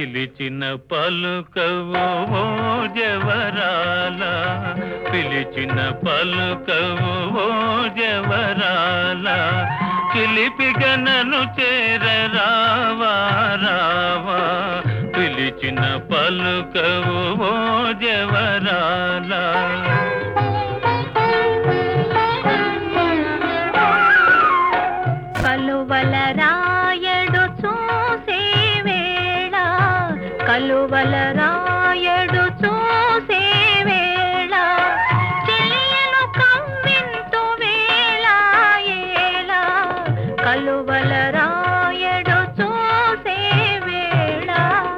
పిలిచిన పలుకవు ఓ జవరాల పిలిచిన పలుకవు ఓ జవరాల చిలిపిగనను చేర రావా రావా పిలిచిన పలుకవు ఓ జవరాల కలువల రాయడు చూసే వేళ కలువల రాయడు చూసే వేళ చెలియను కవ్వింతు వేళ ఏళ కలువల రాయడు చూసే వేళ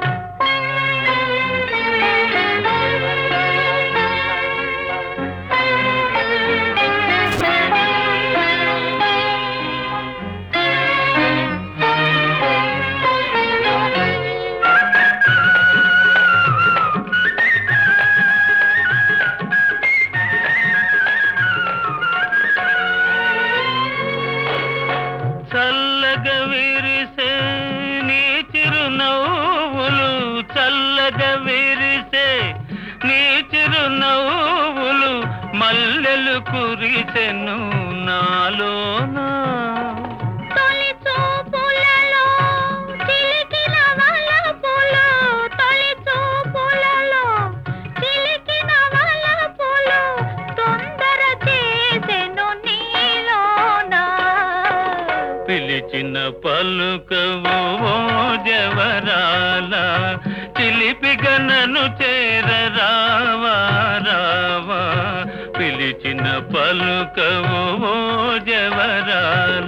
చల్లగా విరిసే నీ చిరునవ్వులు చల్లగా విరిసే నీ చిరునవ్వులు మల్లెలు కురిసెను నాలోనా తొలి చూపులలో చిలికిన వలపులు తొలి చూపులలో చిలికిన వలపులు తొందర చేసెను నీలోన పిలిచిన పలుకవు ఓ జవరాల చిలిపిగనను చేర రావా రావా పిలిచిన పలుకవు ఓ జవరాల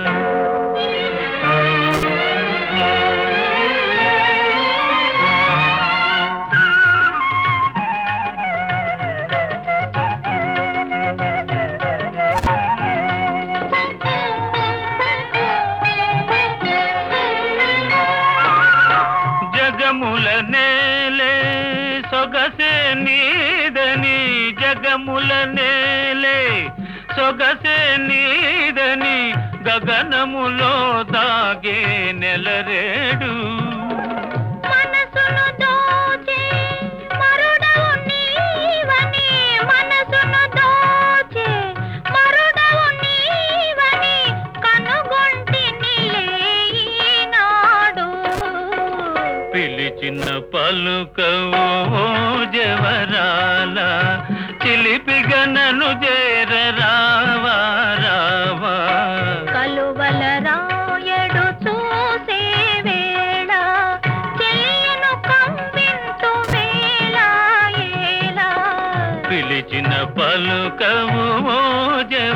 జగముల నేలే సొగసే నీదని జగముల నేలే సొగసే నీదని గగనములో దాగే నెలరేడు మనసును దోచే మరుడవు నీవని మనసును దోచే మరుడవు నీవని కనుగొంటినిలే ఈనాడు పిలిచిన పలుకవు ఓ జవరాల చిలిపిగనను చేర రావా రావా కలువల రాయడు చూసే వేళ చెలియను కవ్వింతు వేళ ఏళ పిలిచిన పలుకవు ఓ జవరాల